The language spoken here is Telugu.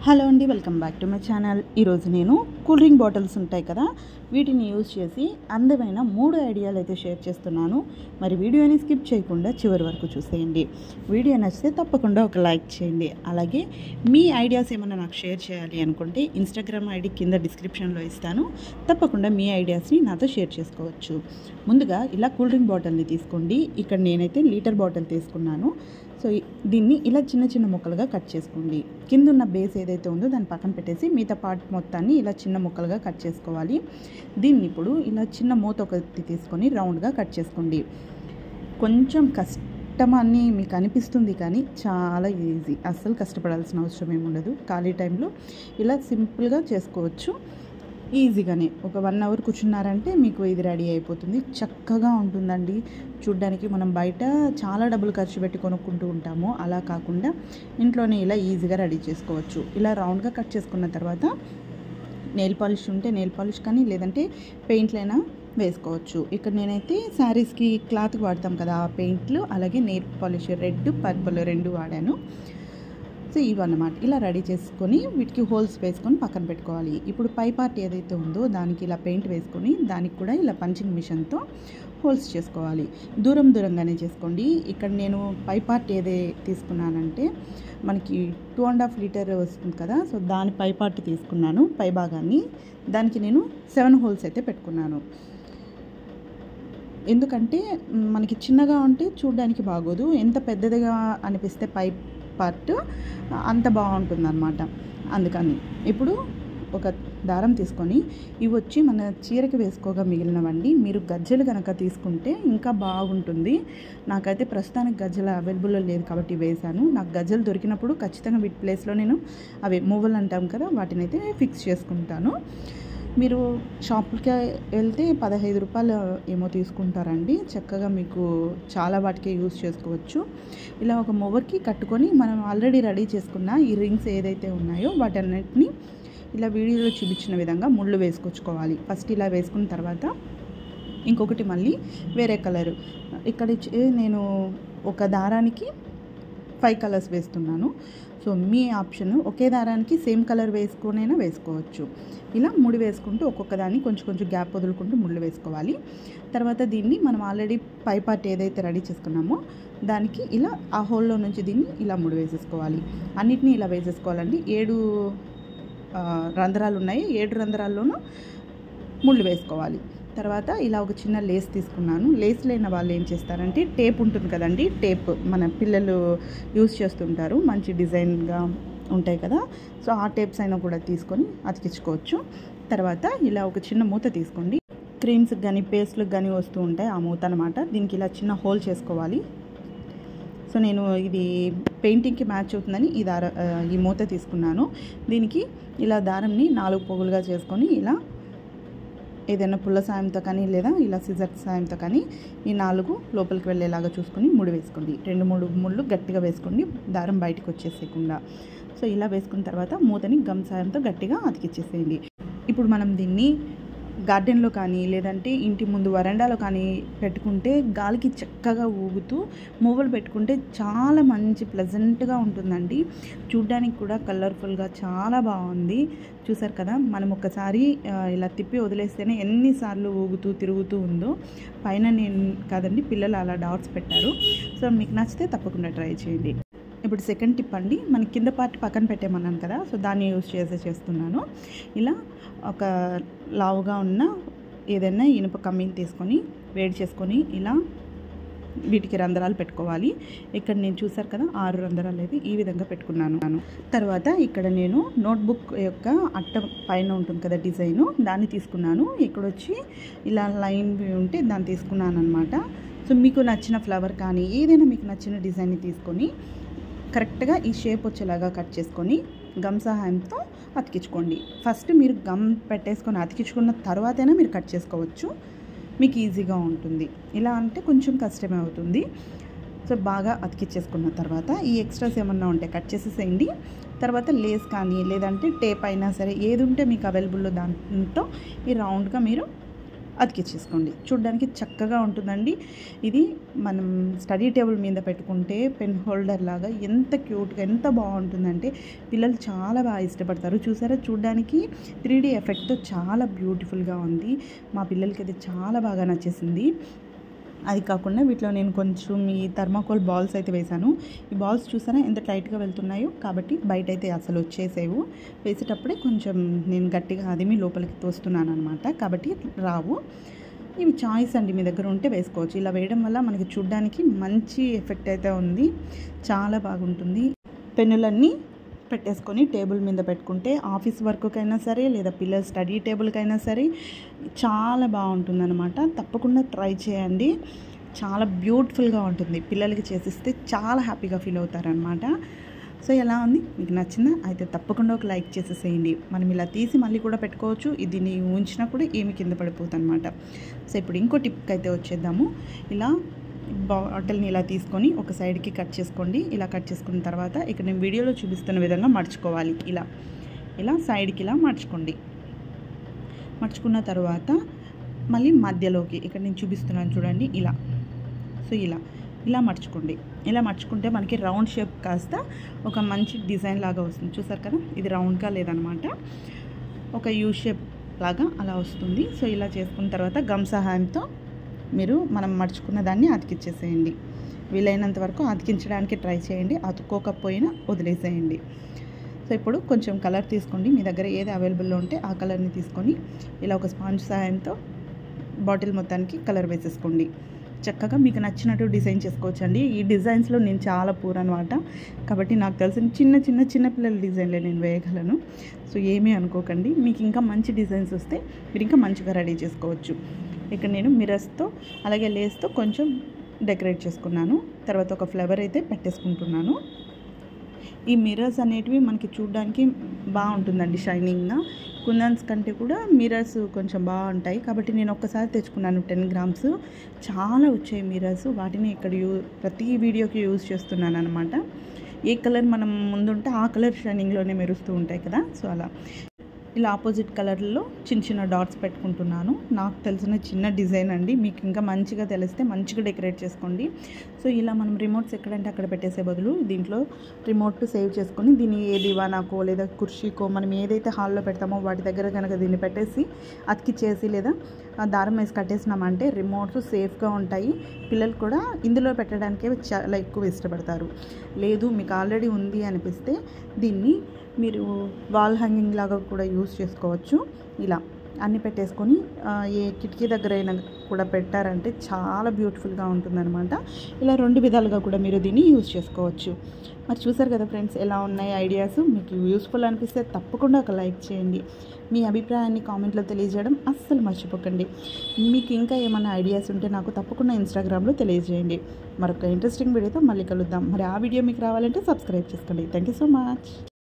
హలో అండి welcome back to my channel ఈరోజు నేను కూల్ డ్రింక్ బాటిల్స్ ఉంటాయి కదా వీటిని యూజ్ చేసి అందమైన మూడు ఐడియాలు అయితే షేర్ చేస్తున్నాను మరి వీడియోని స్కిప్ చేయకుండా చివరి వరకు చూసేయండి వీడియో నచ్చితే తప్పకుండా ఒక లైక్ చేయండి అలాగే మీ ఐడియాస్ ఏమైనా నాకు షేర్ చేయాలి అనుకుంటే ఇన్స్టాగ్రామ్ ఐడి కింద డిస్క్రిప్షన్లో ఇస్తాను తప్పకుండా మీ ఐడియాస్ని నాతో షేర్ చేసుకోవచ్చు ముందుగా ఇలా కూల్ డ్రింక్ బాటిల్ని తీసుకోండి ఇక్కడ నేనైతే లీటర్ బాటిల్ తీసుకున్నాను సో ఈ- దీన్ని ఇలా చిన్న చిన్న ముక్కలుగా కట్ చేసుకోండి కింద ఉన్న బేస్ ఏదైతే ఉందో దాన్ని పక్కన పెట్టేసి మిగతా పార్ట్ మొత్తాన్ని ఇలా చిన్న ముక్కలుగా కట్ చేసుకోవాలి దీన్ని ఇప్పుడు ఇలా చిన్న మూత ఒకటి తీసుకొని రౌండ్గా కట్ చేసుకోండి కొంచెం కష్టం అని మీకు అనిపిస్తుంది కానీ చాలా ఈజీ అస్సలు కష్టపడాల్సిన అవసరం ఏమి ఉండదు ఖాళీ టైంలో ఇలా సింపుల్గా చేసుకోవచ్చు ఈజీగానే ఒక వన్ అవర్ కూర్చున్నారంటే మీకు ఇది రెడీ అయిపోతుంది చక్కగా ఉంటుందండి చూడ్డానికి మనం బయట చాలా డబ్బులు ఖర్చు పెట్టి కొనుక్కుంటూ ఉంటాము అలా కాకుండా ఇంట్లోనే ఇలా ఈజీగా రెడీ చేసుకోవచ్చు ఇలా రౌండ్గా కట్ చేసుకున్న తర్వాత నెయిల్ పాలిష్ ఉంటే నెయిల్ పాలిష్ కానీ లేదంటే పెయింట్లైనా వేసుకోవచ్చు ఇక్కడ నేనైతే శారీస్కి క్లాత్కి వాడతాం కదా ఆ పెయింట్లు అలాగే నెయిల్ పాలిష్ రెడ్ పర్పుల్ రెండు వాడాను సో ఇవన్నమాట ఇలా రెడీ చేసుకొని వీటికి హోల్స్ వేసుకొని పక్కన పెట్టుకోవాలి ఇప్పుడు పై పార్ట్ ఏదైతే ఉందో దానికి ఇలా పెయింట్ వేసుకొని దానికి కూడా ఇలా పంచింగ్ మిషన్తో హోల్స్ చేసుకోవాలి దూరం దూరంగానే చేసుకోండి ఇక్కడ నేను పై పార్ట్ ఏదే తీసుకున్నానంటే మనకి టూ అండ్ హాఫ్ లీటర్ వస్తుంది కదా సో దాని పై పార్ట్ తీసుకున్నాను పై భాగాన్ని దానికి నేను సెవెన్ హోల్స్ అయితే పెట్టుకున్నాను ఎందుకంటే మ్, మనకి చిన్నగా ఉంటే చూడడానికి బాగోదు ఎంత పెద్దదిగా అనిపిస్తే పై పార్ట్ అంత బాగుంటుంది అనమాట అందుకని ఇప్పుడు ఒక దారం తీసుకొని ఇవి వచ్చి మన చీరకి వేసుకోగా మిగిలినవండి మీరు గజ్జలు కనుక తీసుకుంటే ఇంకా బాగుంటుంది నాకైతే ప్రస్తుతానికి గజ్జలు అవైలబుల్లో లేదు కాబట్టి వేశాను నాకు గజ్జలు దొరికినప్పుడు ఖచ్చితంగా వీటి ప్లేస్లో నేను అవి మూవలు అంటాం కదా వాటిని అయితే ఫిక్స్ చేసుకుంటాను మీరు షాప్కి వెళ్తే పదహైదు రూపాయలు ఏమో తీసుకుంటారండి చక్కగా మీకు చాలా వాటికి యూస్ చేసుకోవచ్చు ఇలా ఒక మొవర్కి కట్టుకొని మనం ఆల్రెడీ రెడీ చేసుకున్న ఈ రింగ్స్ ఏదైతే ఉన్నాయో వాటన్నిటిని ఇలా వీడియోలో చూపించిన విధంగా ముళ్ళు వేసుకొచ్చుకోవాలి ఫస్ట్ ఇలా వేసుకున్న తర్వాత ఇంకొకటి మళ్ళీ వేరే కలర్ ఇక్కడ ఇచ్చి నేను ఒక దారానికి ఫైవ్ కలర్స్ వేస్తున్నాను సో మీ ఆప్షన్ ఒకే దారానికి సేమ్ కలర్ వేసుకొనైనా వేసుకోవచ్చు ఇలా ముడి వేసుకుంటూ ఒక్కొక్క దాన్ని కొంచెం కొంచెం గ్యాప్ వదులుకుంటూ ముళ్ళు వేసుకోవాలి తర్వాత దీన్ని మనం ఆల్రెడీ పై పార్ట్ ఏదైతే రెడీ చేసుకున్నామో దానికి ఇలా ఆ హోల్లో నుంచి దీన్ని ఇలా ముడి వేసేసుకోవాలి అన్నిటినీ ఇలా వేసేసుకోవాలండి ఏడు ఆ, రంధ్రాలు ఉన్నాయి ఏడు రంధ్రాల్లోనూ ముళ్ళు వేసుకోవాలి తర్వాత ఇలా ఒక చిన్న లేస్ తీసుకున్నాను లేస్ లేని వాళ్ళు ఏం చేస్తారంటే టేప్ ఉంటుంది కదండి టేప్ మన పిల్లలు యూస్ చేస్తుంటారు మంచి డిజైన్గా ఉంటాయి కదా సో ఆ టేప్స్ అయినా కూడా తీసుకొని అతికించుకోవచ్చు తర్వాత ఇలా ఒక చిన్న మూత తీసుకోండి క్రీమ్స్కి కానీ పేస్ట్లకు కానీ వస్తూ ఉంటాయి ఆ మూత అనమాట దీనికి ఇలా చిన్న హోల్ చేసుకోవాలి సో నేను ఇది పెయింటింగ్కి మ్యాచ్ అవుతుందని ఈ దార ఆ, ఈ మూత తీసుకున్నాను దీనికి ఇలా దారంని నాలుగు పోగులుగా చేసుకొని ఇలా ఏదైనా పుల్ల సాయంతో కానీ లేదా ఇలా సిజర్ సాయంతో కానీ ఈ నాలుగు లోపలికి వెళ్ళేలాగా చూసుకొని ముడి వేసుకోండి రెండు మూడు ముళ్ళు గట్టిగా వేసుకోండి దారం బయటకు వచ్చేసేయకుండా సో ఇలా వేసుకున్న తర్వాత మూతని గమ్ సాయంతో గట్టిగా అతికిచ్చేసేయండి ఇప్పుడు మనం దీన్ని గార్డెన్లో కానీ లేదంటే ఇంటి ముందు వరండాలో కానీ పెట్టుకుంటే గాలికి చక్కగా ఊగుతూ మూవలు పెట్టుకుంటే చాలా మంచి ప్లెజెంట్గా ఉంటుందండి చూడ్డానికి కూడా కలర్ఫుల్గా చాలా బాగుంది చూసారు కదా మనం ఒక్కసారి ఆ, ఇలా తిప్పి వదిలేస్తేనే ఎన్నిసార్లు ఊగుతూ తిరుగుతూ ఉందో పైన నేను కాదండి పిల్లలు అలా డాట్స్ పెట్టారు సో మీకు నచ్చితే తప్పకుండా ట్రై చేయండి ఇప్పుడు సెకండ్ టిప్ అండి మన కింద పార్ట్ పక్కన పెట్టేమన్నాను కదా సో దాన్ని యూజ్ చేసే చేస్తున్నాను ఇలా ఒక లావుగా ఉన్న ఏదైనా ఇనుప కమ్మిని తీసుకొని వేడి చేసుకొని ఇలా వీటికి రంధ్రాలు పెట్టుకోవాలి ఇక్కడ నేను చూసారు కదా ఆరు రంధ్రాలు అయితే ఈ విధంగా పెట్టుకున్నాను తర్వాత ఇక్కడ నేను నోట్బుక్ యొక్క అట్ట పైన ఉంటుంది కదా డిజైన్ దాన్ని తీసుకున్నాను ఇక్కడ వచ్చి ఇలా లైన్ ఉంటే దాన్ని తీసుకున్నాను అనమాట సో మీకు నచ్చిన ఫ్లవర్ కానీ ఏదైనా మీకు నచ్చిన డిజైన్ని తీసుకొని కరెక్ట్గా ఈ షేప్ వచ్చేలాగా కట్ చేసుకొని గమ్ సహాయంతో అతికించుకోండి ఫస్ట్ మీరు గమ్ పెట్టేసుకొని అతికించుకున్న తర్వాతైనా మీరు కట్ చేసుకోవచ్చు మీకు ఈజీగా ఉంటుంది ఇలా అంటే కొంచెం కష్టమే అవుతుంది సో బాగా అతికిచ్చేసుకున్న తర్వాత ఈ ఎక్స్ట్రాస్ ఏమన్నా ఉంటే కట్ చేసేసేయండి తర్వాత లేస్ కానీ లేదంటే టేప్ అయినా సరే ఏది ఉంటే మీకు అవైలబుల్లో దాంతో ఈ రౌండ్గా మీరు అతికిచ్చేసుకోండి చూడ్డానికి చక్కగా ఉంటుందండి ఇది మనం స్టడీ టేబుల్ మీద పెట్టుకుంటే పెన్ హోల్డర్ లాగా ఎంత క్యూట్గా ఎంత బాగుంటుందంటే పిల్లలు చాలా బాగా ఇష్టపడతారు చూసారా చూడ్డానికి త్రీ డీ ఎఫెక్ట్తో చాలా బ్యూటిఫుల్గా ఉంది మా పిల్లలకి అది చాలా బాగా నచ్చేసింది అది కాకుండా వీటిలో నేను కొంచెం ఈ థర్మాకోల్ బాల్స్ అయితే వేశాను ఈ బాల్స్ చూసారా ఎంత టైట్గా వెళ్తున్నాయో కాబట్టి బయట అయితే అసలు వచ్చేసేవు వేసేటప్పుడే కొంచెం నేను గట్టిగా అదిమి లోపలికి తోస్తున్నాను అనమాట కాబట్టి రావు ఇవి చాయిస్ అండి మీ దగ్గర ఉంటే వేసుకోవచ్చు ఇలా వేయడం వల్ల మనకి చూడ్డానికి మంచి ఎఫెక్ట్ అయితే ఉంది చాలా బాగుంటుంది పెన్నులన్నీ పెట్టేసుకొని టేబుల్ మీద పెట్టుకుంటే ఆఫీస్ వర్క్కైనా సరే లేదా పిల్లల స్టడీ టేబుల్కైనా సరే చాలా బాగుంటుందన్నమాట తప్పకుండా ట్రై చేయండి చాలా బ్యూటిఫుల్గా ఉంటుంది పిల్లలకి చేసిస్తే చాలా హ్యాపీగా ఫీల్ అవుతారనమాట సో ఎలా ఉంది మీకు నచ్చిందా అయితే తప్పకుండా ఒక లైక్ చేసేసేయండి మనం ఇలా తీసి మళ్ళీ కూడా పెట్టుకోవచ్చు ఇది ఉంచినా కూడా ఏమి కింద పడిపోతుంది అనమాట సో ఇప్పుడు ఇంకో టిప్కి అయితే వచ్చేద్దాము ఇలా బాటిల్ని ఇలా తీసుకొని ఒక సైడ్కి కట్ చేసుకోండి ఇలా కట్ చేసుకున్న తర్వాత ఇక్కడ నేను వీడియోలో చూపిస్తున్న విధంగా మడుచుకోవాలి ఇలా ఇలా సైడ్కి ఇలా మడుచుకోండి మడుచుకున్న తర్వాత మళ్ళీ మధ్యలోకి ఇక్కడ నేను చూపిస్తున్నాను చూడండి ఇలా సో ఇలా ఇలా మడుచుకోండి ఇలా మడుచుకుంటే మనకి రౌండ్ షేప్ కాస్త ఒక మంచి డిజైన్ లాగా వస్తుంది చూసారు కదా ఇది రౌండ్గా లేదనమాట ఒక యూ షేప్ లాగా అలా వస్తుంది సో ఇలా చేసుకున్న తర్వాత గమ్ సహాయంతో మీరు మనం మడుచుకున్న దాన్ని అతికిచ్చేసేయండి వీలైనంత వరకు అతికించడానికి ట్రై చేయండి అతుక్కోకపోయినా వదిలేసేయండి సో ఇప్పుడు కొంచెం కలర్ తీసుకోండి మీ దగ్గర ఏది అవైలబుల్లో ఉంటే ఆ కలర్ని తీసుకొని ఇలా ఒక స్పాంజ్ సహాయంతో బాటిల్ మొత్తానికి కలర్ వేసేసుకోండి చక్కగా మీకు నచ్చినట్టు డిజైన్ చేసుకోవచ్చు అండి ఈ డిజైన్స్లో నేను చాలా పూర్ అనమాట కాబట్టి నాకు తెలిసిన చిన్న చిన్న చిన్న పిల్లల డిజైన్లే నేను వేయగలను సో ఏమీ అనుకోకండి మీకు ఇంకా మంచి డిజైన్స్ వస్తే మీరు ఇంకా మంచిగా రెడీ చేసుకోవచ్చు ఇక్కడ నేను మిరర్స్తో అలాగే లేస్తో కొంచెం డెకరేట్ చేసుకున్నాను తర్వాత ఒక ఫ్లవర్ అయితే పెట్టేసుకుంటున్నాను ఈ మిర్రర్స్ అనేటివి మనకి చూడడానికి బాగుంటుందండి షైనింగ్గా కుందన్స్ కంటే కూడా మిర్రర్స్ కొంచెం బాగుంటాయి కాబట్టి నేను ఒక్కసారి తెచ్చుకున్నాను టెన్ గ్రామ్స్ చాలా వచ్చాయి మిర్రర్స్ వాటిని ఇక్కడ యూ ప్రతి వీడియోకి యూజ్ చేస్తున్నాను అనమాట ఏ కలర్ మనం ముందుంటే ఆ కలర్ షైనింగ్లోనే మెరుస్తూ ఉంటాయి కదా సో అలా ఇలా ఆపోజిట్ కలర్లో చిన్న చిన్న డాట్స్ పెట్టుకుంటున్నాను నాకు తెలిసిన చిన్న డిజైన్ అండి మీకు ఇంకా మంచిగా తెలిస్తే మంచిగా డెకరేట్ చేసుకోండి సో ఇలా మనం రిమోట్స్ ఎక్కడంటే అక్కడ పెట్టేసే బదులు దీంట్లో రిమోట్ సేవ్ చేసుకొని దీన్ని ఏ దివానాకో లేదా కుర్చీకో మనం ఏదైతే హాల్లో పెడతామో వాటి దగ్గర కనుక దీన్ని పెట్టేసి అతికిచ్చేసి లేదా ఆ దారం వేసి కట్టేసినామంటే రిమోట్స్ సేఫ్గా ఉంటాయి పిల్లలు కూడా ఇందులో పెట్టడానికే చాలా ఎక్కువ ఇష్టపడతారు లేదు మీకు ఆల్రెడీ ఉంది అనిపిస్తే దీన్ని మీరు వాల్ హ్యాంగింగ్ లాగా కూడా యూస్ చేసుకోవచ్చు ఇలా అన్నీ పెట్టేసుకొని ఆ, ఏ కిటికీ దగ్గర అయినా కూడా పెట్టారంటే చాలా బ్యూటిఫుల్గా ఉంటుందన్నమాట ఇలా రెండు విధాలుగా కూడా మీరు దీన్ని యూజ్ చేసుకోవచ్చు మరి చూసారు కదా ఫ్రెండ్స్ ఎలా ఉన్నాయి ఐడియాస్ మీకు యూస్ఫుల్ అనిపిస్తే తప్పకుండా ఒక లైక్ చేయండి మీ అభిప్రాయాన్ని కామెంట్లో తెలియజేయడం అస్సలు మర్చిపోకండి మీకు ఇంకా ఏమైనా ఐడియాస్ ఉంటే నాకు తప్పకుండా ఇన్స్టాగ్రామ్లో తెలియజేయండి మరొక ఇంట్రెస్టింగ్ వీడియోతో మళ్ళీ కలుద్దాం మరి ఆ వీడియో మీకు రావాలంటే సబ్స్క్రైబ్ చేసుకోండి థ్యాంక్ యూ సో మచ్